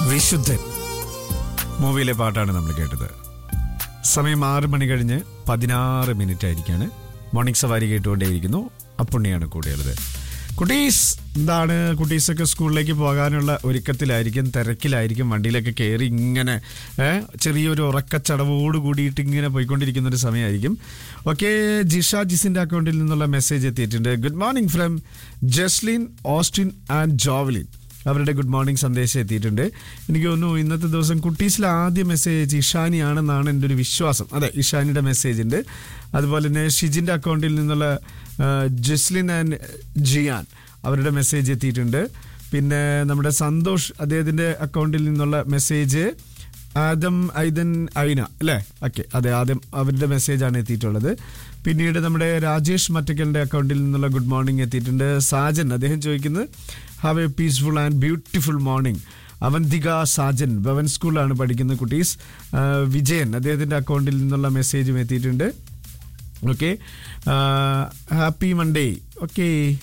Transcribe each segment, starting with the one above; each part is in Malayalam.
വിശുദ്ധൻ മൂവിയിലെ പാട്ടാണ് നമ്മൾ കേട്ടത് സമയം ആറ് മണി കഴിഞ്ഞ് പതിനാറ് മിനിറ്റ് ആയിരിക്കാണ് മോർണിംഗ് സവാരി കേട്ടുകൊണ്ടേയിരിക്കുന്നു അപ്പുണ്ണിയാണ് കൂടെയുള്ളത് കുട്ടീസ് എന്താണ് കുട്ടീസൊക്കെ സ്കൂളിലേക്ക് പോകാനുള്ള ഒരുക്കത്തിലായിരിക്കും തിരക്കിലായിരിക്കും വണ്ടിയിലൊക്കെ കയറി ഇങ്ങനെ ഏ, ചെറിയൊരു ഉറക്കച്ചടവോട് കൂടിയിട്ട് ഇങ്ങനെ പോയിക്കൊണ്ടിരിക്കുന്ന ഒരു സമയമായിരിക്കും ഓക്കെ ജിഷ ജിസിന്റെ അക്കൗണ്ടിൽ നിന്നുള്ള മെസ്സേജ് എത്തിയിട്ടുണ്ട് good morning from Jaslin Austin and Jovelin അവരുടെ ഗുഡ് മോർണിംഗ് സന്ദേശം എത്തിയിട്ടുണ്ട് എനിക്ക് തോന്നുന്നു ഇന്നത്തെ ദിവസം കുട്ടീസിലെ ആദ്യ മെസ്സേജ് ഇഷാനിയാണെന്നാണ് എൻ്റെ ഒരു വിശ്വാസം അതെ ഇഷാനിയുടെ മെസ്സേജ് ഉണ്ട് അതുപോലെ തന്നെ ഷിജിൻ്റെ അക്കൗണ്ടിൽ നിന്നുള്ള ആ, ജസ്ലിൻ ആൻഡ് ജിയാൻ അവരുടെ മെസ്സേജ് എത്തിയിട്ടുണ്ട് പിന്നെ നമ്മുടെ സന്തോഷ് അദ്ദേഹത്തിൻ്റെ അക്കൗണ്ടിൽ നിന്നുള്ള മെസ്സേജ് ആദം ഐദൻ ഐന അല്ലേ ഓക്കെ അതെ ആദ്യം അവരുടെ മെസ്സേജാണ് എത്തിയിട്ടുള്ളത് പിന്നീട് നമ്മുടെ രാജേഷ് മറ്റക്കലിന്റെ അക്കൗണ്ടിൽ നിന്നുള്ള ഗുഡ് മോർണിംഗ് എത്തിയിട്ടുണ്ട് സാജൻ അദ്ദേഹം ചോദിക്കുന്നത് have a peaceful and beautiful morning Avanthika Sajan Bhavan സ്കൂളിലാണ് പഠിക്കുന്ന കുട്ടീസ് ആ, വിജയൻ അദ്ദേഹത്തിന്റെ അക്കൗണ്ടിൽ നിന്നുള്ള മെസ്സേജും എത്തിയിട്ടുണ്ട് ഓക്കെ ഹാപ്പി മൺഡേ ഓക്കേ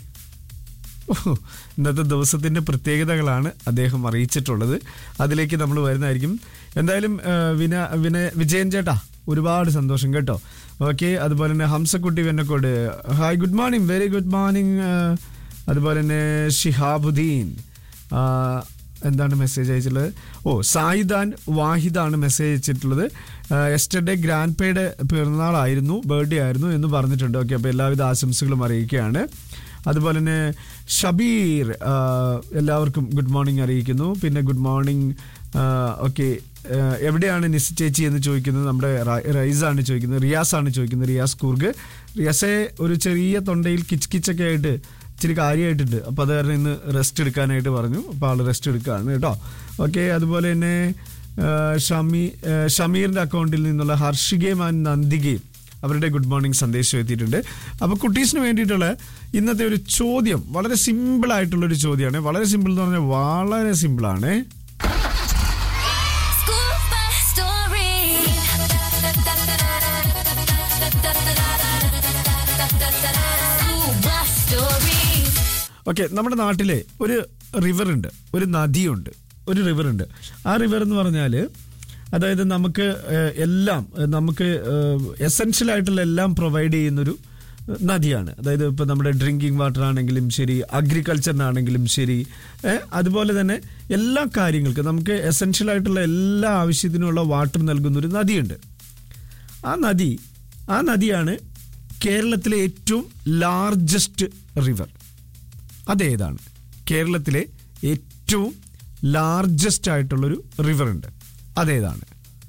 ഓഹോ, ഇന്നത്തെ ദിവസത്തിന്റെ പ്രത്യേകതകളാണ് അദ്ദേഹം അറിയിച്ചിട്ടുള്ളത് അതിലേക്ക് നമ്മൾ വരുന്നതായിരിക്കും എന്തായാലും ആ, വിന വിന വിജയൻ ചേട്ടാ ഒരുപാട് സന്തോഷം കേട്ടോ ഓക്കെ അതുപോലെ തന്നെ Hamsakutty Vennakode hi good morning very good morning അതുപോലെ തന്നെ ഷിഹാബുദ്ദീൻ ആ, എന്താണ് മെസ്സേജ് അയച്ചിട്ടുള്ളത് ഓ സായിദാൻ വാഹിദാണ് മെസ്സേജ് അയച്ചിട്ടുള്ളത് എസ്റ്റർഡേ ഗ്രാൻഡ് പേയുടെ പിറന്നാളായിരുന്നു ബർത്ത്ഡേ ആയിരുന്നു എന്ന് പറഞ്ഞിട്ടുണ്ട് ഓക്കെ അപ്പോൾ എല്ലാവിധ ആശംസകളും അറിയിക്കുകയാണ് അതുപോലെ തന്നെ ഷബീർ ആ, എല്ലാവർക്കും ഗുഡ് മോർണിംഗ് അറിയിക്കുന്നു പിന്നെ ഗുഡ് മോർണിംഗ് ഓക്കെ എവിടെയാണ് നിസ് ചേച്ചി എന്ന് ചോദിക്കുന്നത് നമ്മുടെ റ- റൈസാണ് ചോദിക്കുന്നത് റിയാസ് ആണ് ചോദിക്കുന്നത് റിയാസ് കൂർഗ് റിയാസെ ഒരു ചെറിയ തൊണ്ടയിൽ കിച്ച് കിച്ചൊക്കെ ആയിട്ട് ഇച്ചിരി കാര്യമായിട്ടുണ്ട് അപ്പോൾ അത് കാരണം ഇന്ന് റെസ്റ്റ് എടുക്കാനായിട്ട് പറഞ്ഞു അപ്പോൾ ആൾ റെസ്റ്റ് എടുക്കുകയാണ് കേട്ടോ ഓക്കെ അതുപോലെ തന്നെ ആ, ഷമി ആ, ഷമീറിൻ്റെ അക്കൗണ്ടിൽ നിന്നുള്ള ഹർഷികയും ആൻഡ് നന്ദികയും അവരുടെ ഗുഡ് മോർണിംഗ് സന്ദേശം എത്തിയിട്ടുണ്ട് അപ്പോൾ കുട്ടീസിന് വേണ്ടിയിട്ടുള്ള ഇന്നത്തെ ഒരു ചോദ്യം വളരെ സിമ്പിൾ ആയിട്ടുള്ള ഒരു ചോദ്യമാണ് വളരെ സിമ്പിൾ എന്ന് പറഞ്ഞാൽ വളരെ സിമ്പിളാണ് School bus story. School bus story. Okay നമ്മുടെ നാട്ടിലെ ഒരു റിവർ ഉണ്ട് ഒരു നദിയുണ്ട് ഒരു റിവർ ഉണ്ട് ആ റിവർ എന്ന് പറഞ്ഞാൽ അതായത് നമുക്ക് ഏഹ്, എല്ലാം ഏഹ്, നമുക്ക് എസെൻഷ്യൽ ആയിട്ടുള്ള എല്ലാം പ്രൊവൈഡ് ചെയ്യുന്നൊരു ഏഹ്, നദിയാണ് അതായത് ഇപ്പം നമ്മുടെ ഡ്രിങ്കിങ് വാട്ടർ ആണെങ്കിലും ശരി അഗ്രികൾച്ചറിനാണെങ്കിലും ശരി ഏഹ്, അതുപോലെ തന്നെ എല്ലാ കാര്യങ്ങൾക്കും നമുക്ക് എസെൻഷ്യൽ ആയിട്ടുള്ള എല്ലാ ആവശ്യത്തിനുമുള്ള വാട്ടർ നൽകുന്നൊരു നദിയുണ്ട് ആ നദി ആ നദിയാണ് കേരളത്തിലെ ഏറ്റവും ലാർജസ്റ്റ് റിവർ അതേതാണ് കേരളത്തിലെ ഏറ്റവും ലാർജസ്റ്റ് ആയിട്ടുള്ളൊരു റിവർ ഉണ്ട് അതേതാണ്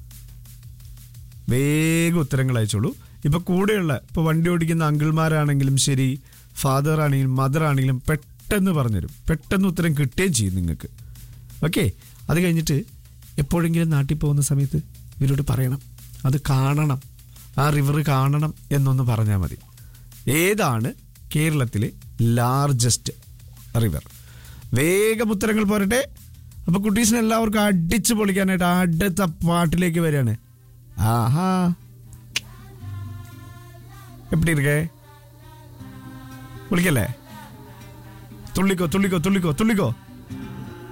വേഗം ഉത്തരങ്ങൾ അയച്ചോളൂ ഇപ്പൊ കൂടെയുള്ള ഇപ്പൊ വണ്ടി ഓടിക്കുന്ന അങ്കിൾമാരാണെങ്കിലും ശരി ഫാദർ ആണെങ്കിലും മദർ ആണെങ്കിലും പെട്ടെന്ന് പറഞ്ഞുതരും പെട്ടെന്ന് ഉത്തരം കിട്ടുകയും ചെയ്യും നിങ്ങൾക്ക് ഓക്കെ അത് കഴിഞ്ഞിട്ട് എപ്പോഴെങ്കിലും നാട്ടിൽ പോകുന്ന സമയത്ത് ഇവരോട് പറയണം അത് കാണണം ആ റിവർ കാണണം എന്നൊന്ന് പറഞ്ഞാൽ മതി ഏതാണ് കേരളത്തിലെ ലാർജസ്റ്റ് റിവർ വേഗം ഉത്തരങ്ങൾ പോരട്ടെ അപ്പൊ കുട്ടീസിന് എല്ലാവർക്കും അടിച്ചു പൊളിക്കാനായിട്ട് അടുത്ത പാട്ടിലേക്ക് വരികയാണ് ആഹാ എപ്പിടി ഇരിക്കേ വിളിക്കല്ലേ തുള്ളിക്കോ തുള്ളിക്കോ തുള്ളിക്കോ തുള്ളിക്കോ